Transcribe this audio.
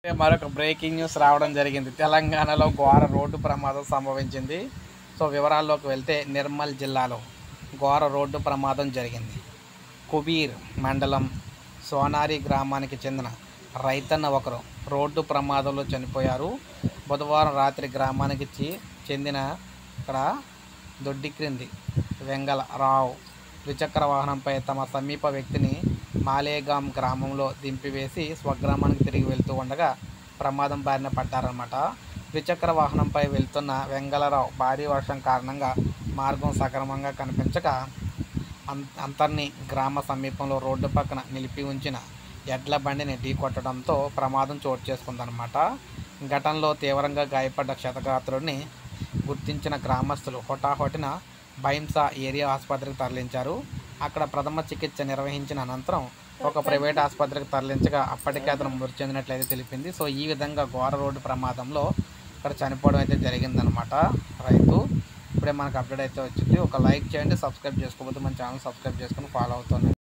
మరొక breaking news రావడం జరిగింది తెలంగాణలో ఘోర రోడ్డు ప్రమాదం సంభవించింది సో వివరాల్లోకి వెళ్తే నిర్మల్ జిల్లాలో ఘోర రోడ్డు ప్రమాదం జరిగింది కుబీర్ మండలం సోనారి గ్రామానికి చెందిన రైతన్న ఒకరు రోడ్డు ప్రమాదంలో చనిపోయారు బుధవారం రాత్రి గ్రామానికి చి- చెందిన ఇక్కడ దొడ్డి క్రింది వెంగళ రావు ద్విచక్ర వాహనంపై తమ సమీప వ్యక్తిని మాలేగాం గ్రామంలో దింపివేసి స్వగ్రామానికి తిరిగి వెళ్తూ ఉండగా ప్రమాదం బారిన పడ్డారన్నమాట ద్విచక్ర వాహనంపై వెళ్తున్న వెంగళరావు భారీ వర్షం కారణంగా మార్గం సక్రమంగా కనిపించక అం- అంతర్ని గ్రామ సమీపంలో రోడ్డు పక్కన నిలిపి ఉంచిన ఎడ్ల బండిని ఢీకొట్టడంతో ప్రమాదం చోటు చేసుకుందనమాట ఘటనలో తీవ్రంగా గాయపడ్డ క్షతగాత్రుడిని గుర్తించిన గ్రామస్తులు హొటాహొటిన బైంసా ఏరియా ఆసుపత్రికి తరలించారు అక్కడ ప్రథమ చికిత్స నిర్వహించిన అనంతరం ఒక ప్రైవేట్ ఆసుపత్రికి తరలించగా అప్పటికే అతను మృతి చెందినట్లయితే తెలిపింది సో ఈ విధంగా ఘోర రోడ్డు ప్రమాదంలో ఇక్కడ చనిపోవడం అయితే జరిగిందనమాట రైతు ఇప్పుడే మనకు అప్డేట్ అయితే వచ్చింది ఒక లైక్ చేయండి సబ్స్క్రైబ్ చేసుకోకపోతే మన ఛానల్ సబ్స్క్రైబ్ చేసుకుని ఫాలో అవుతుంది